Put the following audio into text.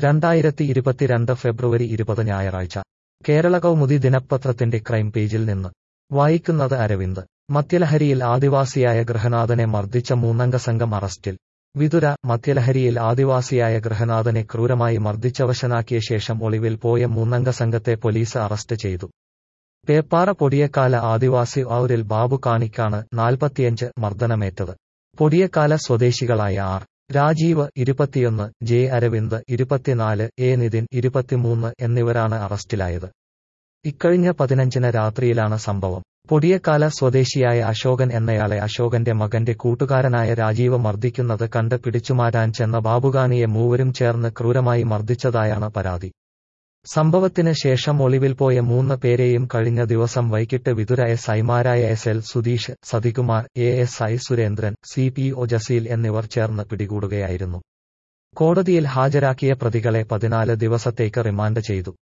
രണ്ടായിരത്തി ഇരുപത്തിരണ്ട് ഫെബ്രുവരി ഇരുപത് ഞായറാഴ്ച കേരള കൗമുദി ദിനപത്രത്തിന്റെ ക്രൈം പേജിൽ നിന്ന് വായിക്കുന്നത് അരവിന്ദ് മദ്യലഹരിയിൽ ആദിവാസിയായ ഗൃഹനാഥനെ മർദ്ദിച്ച മൂന്നംഗ സംഘം അറസ്റ്റിൽ വിതുര മദ്യലഹരിയിൽ ആദിവാസിയായ ഗൃഹനാഥനെ ക്രൂരമായി മർദ്ദിച്ചവശനാക്കിയ ശേഷം ഒളിവിൽ പോയ മൂന്നംഗ സംഘത്തെ പോലീസ് അറസ്റ്റ് ചെയ്തു പേപ്പാറ പൊടിയക്കാല ആദിവാസി ഔരിൽ ബാബു കാണിക്കാണ് നാൽപ്പത്തിയഞ്ച് മർദ്ദനമേറ്റത് പൊടിയക്കാല സ്വദേശികളായ ആർ രാജീവ് ഇരുപത്തിയൊന്ന് ജെ അരവിന്ദ് ഇരുപത്തിനാല് എ നിതിൻ ഇരുപത്തിമൂന്ന് എന്നിവരാണ് അറസ്റ്റിലായത് ഇക്കഴിഞ്ഞ പതിനഞ്ചിന് രാത്രിയിലാണ് സംഭവം പൊടിയക്കാല സ്വദേശിയായ അശോകൻ എന്നയാളെ അശോകന്റെ മകന്റെ കൂട്ടുകാരനായ രാജീവ് മർദ്ദിക്കുന്നത് കണ്ട് പിടിച്ചുമാറ്റാൻ ചെന്ന ബാബുഗാനിയെ മൂവരും ചേർന്ന് ക്രൂരമായി മർദ്ദിച്ചതായാണ് പരാതി സംഭവത്തിന് ശേഷം ഒളിവിൽ പോയ മൂന്ന് പേരെയും കഴിഞ്ഞ ദിവസം വൈകിട്ട് വിതുര എസ് ഐമാരായ S L Sudheesh Sathikumar A S I Surendran C P O Jaseel എന്നിവർ ചേർന്ന് പിടികൂടുകയായിരുന്നു കോടതിയിൽ ഹാജരാക്കിയ പ്രതികളെ പതിനാല് ദിവസത്തേക്ക് റിമാൻഡ് ചെയ്തു